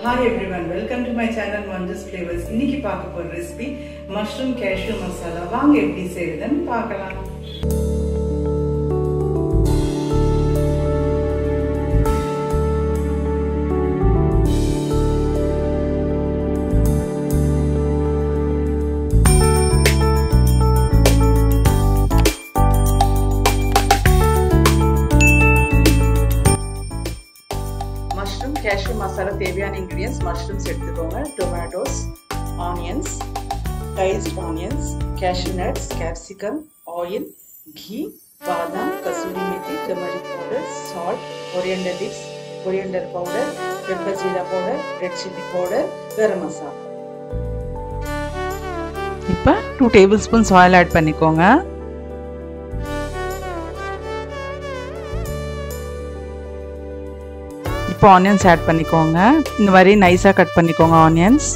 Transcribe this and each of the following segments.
hi everyone welcome to my channel Manju's flavours இன்னைக்கு பார்க்க போற ரெசிபி மஷ்ரூம் கேஷ்யூ மசாலா வாங்க எப்படி செய்யுதுன்னு பார்க்கலாம் மஷ்ரூம் கேஷ்யூ மசாலா தேவையான இன்க்ரீடியன்ஸ் மஷ்ரூம்ஸ் எடுத்துக்கோங்க tomatoes onions diced onions cashew nuts capsicum oil ghee badam kasuri methi turmeric powder salt coriander leaves coriander powder pepper jeera powder red chilli powder garam masala இப்போ two tablespoons oil add பண்ணிக்கோங்க இப்போ onions add பண்ணிக்கோங்க இந்த மாதிரி நைஸாக cut பண்ணிக்கோங்க ஆனியன்ஸ்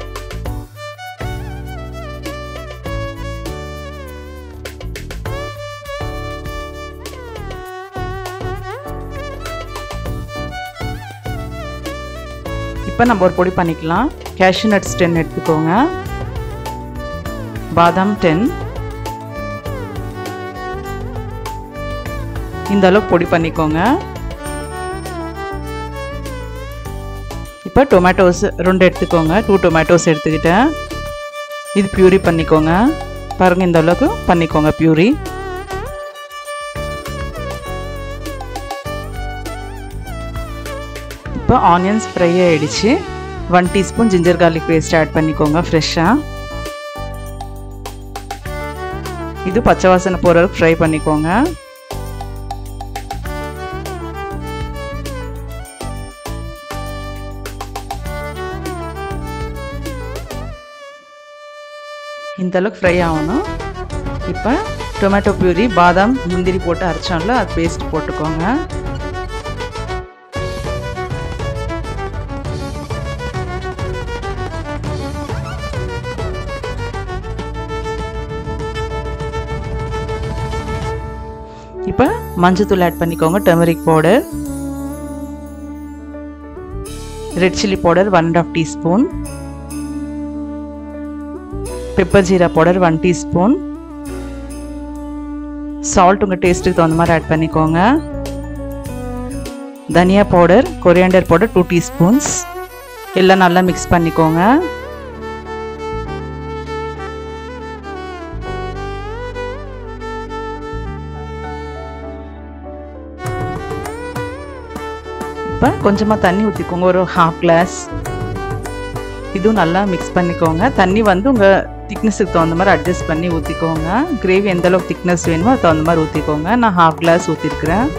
இப்போ நம்ம ஒரு பொடி பண்ணிக்கலாம் கேஷ்யூ நட்ஸ் டென் எடுத்துக்கோங்க பாதாம் டென் இந்த அளவுக்கு பொடி பண்ணிக்கோங்க இப்போ டொமேட்டோஸ் ரெண்டு எடுத்துக்கோங்க டூ டொமேட்டோஸ் எடுத்துக்கிட்டேன் இது பியூரி பண்ணிக்கோங்க பாருங்கள் இந்த அளவுக்கு பண்ணிக்கோங்க பியூரி இப்போ ஆனியன்ஸ் ஃப்ரை ஆகிடுச்சு one teaspoon ginger garlic paste add பண்ணிக்கோங்க ஃப்ரெஷ்ஷாக இது பச்சை வாசனை போகிற அளவுக்கு ஃப்ரை பண்ணிக்கோங்க இந்த அளவுக்கு ஃப்ரை ஆகணும் இப்போ டொமேட்டோ பியூரி பாதாம் முந்திரி போட்டு அரைச்சோம்ல அது பேஸ்ட் போட்டுக்கோங்க இப்போ மஞ்சத்தூள் ஆட் பண்ணிக்கோங்க turmeric powder red chilli powder one and half teaspoon pepper jeera powder one teaspoon salt உங்கள் டேஸ்ட்டுக்கு தகுந்த மாதிரி ஆட் பண்ணிக்கோங்க தனியா powder coriander powder two teaspoons எல்லாம் நல்லா மிக்ஸ் பண்ணிக்கோங்க இப்போ கொஞ்சமாக தண்ணி ஊற்றிக்கோங்க ஒரு ஹாஃப் கிளாஸ் இதுவும் நல்லா மிக்ஸ் பண்ணிக்கோங்க தண்ணி வந்து உங்கள் திக்னஸுக்கு தகுந்த மாதிரி அட்ஜஸ்ட் பண்ணி ஊற்றிக்கோங்க கிரேவி எந்த அளவுக்கு திக்னஸ் வேணுமோ அது தகுந்த மாதிரி ஊற்றிக்கோங்க நான் ஹாஃப் கிளாஸ் ஊற்றிருக்கிறேன்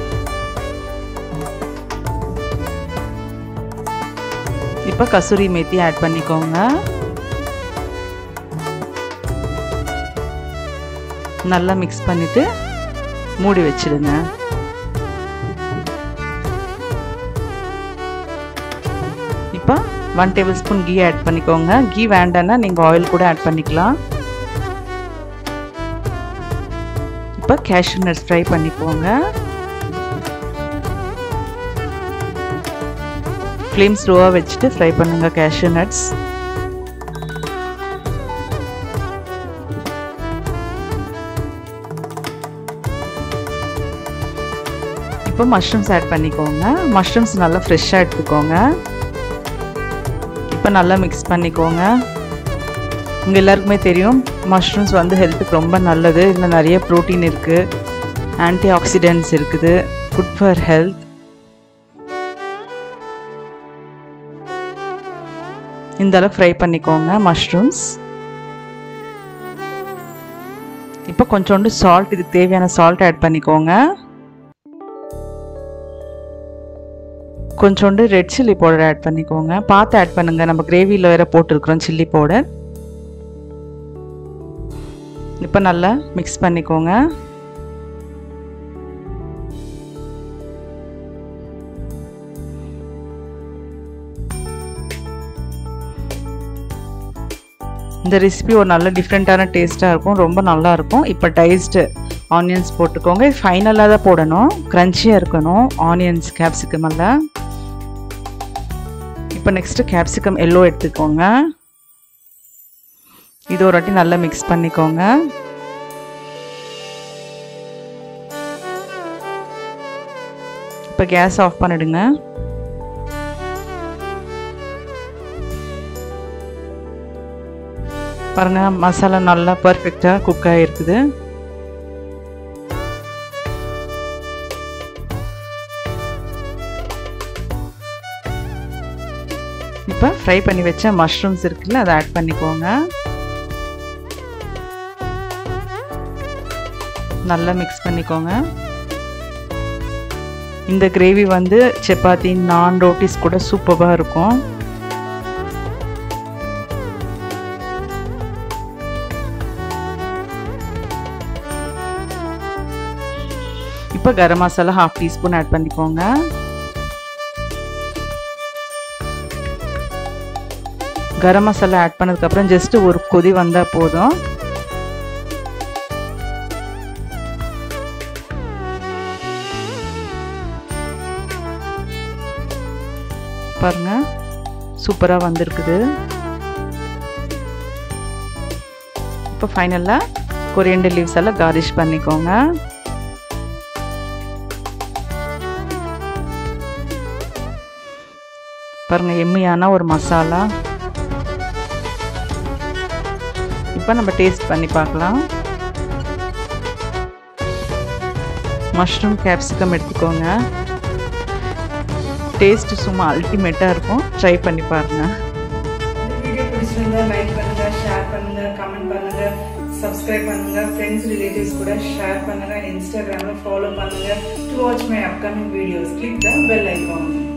இப்போ கசூரி மேத்தி ஆட் பண்ணிக்கோங்க நல்லா மிக்ஸ் பண்ணிவிட்டு மூடி வச்சிடுங்க இப்போ one table spoon ghee add பண்ணிக்கோங்க கீ வேண்டான்னா நீங்கள் ஆயில் கூட ஆட் பண்ணிக்கலாம் இப்போ கேஷ்யூ நட்ஸ் ஃப்ரை பண்ணிக்கோங்க ஃப்ளேம் ஸ்லோவாக வச்சுட்டு ஃப்ரை பண்ணுங்கள் கேஷ்யூ நட்ஸ் இப்போ மஷ்ரூம்ஸ் ஆட் பண்ணிக்கோங்க மஷ்ரூம்ஸ் நல்லா ஃப்ரெஷ்ஷாக எடுத்துக்கோங்க இப்போ நல்லா மிக்ஸ் பண்ணிக்கோங்க உங்கள் எல்லாருக்குமே தெரியும் மஷ்ரூம்ஸ் வந்து ஹெல்த்துக்கு ரொம்ப நல்லது இதில் நிறைய ப்ரோட்டீன் இருக்குது ஆன்டி ஆக்சிடென்ட்ஸ் இருக்குது குட் ஃபார் ஹெல்த் இந்த அளவு ஃப்ரை பண்ணிக்கோங்க மஷ்ரூம்ஸ் இப்போ கொஞ்சோண்டு சால்ட் இதுக்கு தேவையான சால்ட் ஆட் பண்ணிக்கோங்க கொஞ்சோண்டு ரெட் சில்லி பவுடர் ஆட் பண்ணிக்கோங்க பார்த்து ஆட் பண்ணுங்க நம்ம கிரேவியில் வேற போட்டிருக்கிறோம் சில்லி பவுடர் இப்போ நல்லா மிக்ஸ் பண்ணிக்கோங்க இந்த ரெசிபி ஒரு நல்ல டிஃப்ரெண்ட்டான டேஸ்ட்டாக இருக்கும் ரொம்ப நல்லா இருக்கும் இப்போ டைஸ்டு ஆனியன்ஸ் போட்டுக்கோங்க ஃபைனலாக தான் போடணும் க்ரன்ச்சியாக இருக்கணும் ஆனியன்ஸ் கேப்சிகம் எல்லாம் இப்போ இப்போ நெக்ஸ்ட்டு கேப்சிகம் எல்லோ எடுத்துக்கோங்க இது ஒரு வாட்டி நல்லா மிக்ஸ் பண்ணிக்கோங்க இப்போ கேஸ் ஆஃப் பண்ணிடுங்க பாருங்க மசாலா நல்லா பர்ஃபெக்டாக குக் ஆகிருக்குது இப்போ ஃப்ரை பண்ணி வச்ச மஷ்ரூம்ஸ் இருக்குல்ல அதை ஆட் பண்ணிக்கோங்க நல்லா மிக்ஸ் பண்ணிக்கோங்க இந்த கிரேவி வந்து சப்பாத்தி நான் ரோட்டிஸ் கூட சூப்பராக இருக்கும் இப்போ garam masala half teaspoon add பண்ணிக்கோங்க கரம் மசாலா ஆட் பண்ணதுக்கப்புறம் ஜஸ்ட் ஒரு கொதி வந்தால் போதும் பாருங்க சூப்பராக வந்திருக்குது இப்போ ஃபைனலாக கொரியண்டர் லீவ்ஸ் எல்லாம் கார்னிஷ் பண்ணிக்கோங்க பாருங்க எம்மியான ஒரு மசாலா இப்போ நம்ம டேஸ்ட் பண்ணி பார்க்கலாம் மஷ்ரூம் கேப்சிகம் எடுத்துக்கோங்க டேஸ்ட் சும்மா அல்டிமேட்டாக இருக்கும் ட்ரை பண்ணி பாருங்கள் வீடியோ பிடிச்சிருந்தா லைக் பண்ணுங்க ஷேர் பண்ணுங்க கமெண்ட் பண்ணுங்க சப்ஸ்கிரைப் பண்ணுங்க ஃப்ரெண்ட்ஸ் ரிலேட்டிவ்ஸ் கூட ஷேர் பண்ணுங்க இன்ஸ்டாகிராம்ல ஃபாலோ பண்ணுங்க to watch my upcoming videos click the bell icon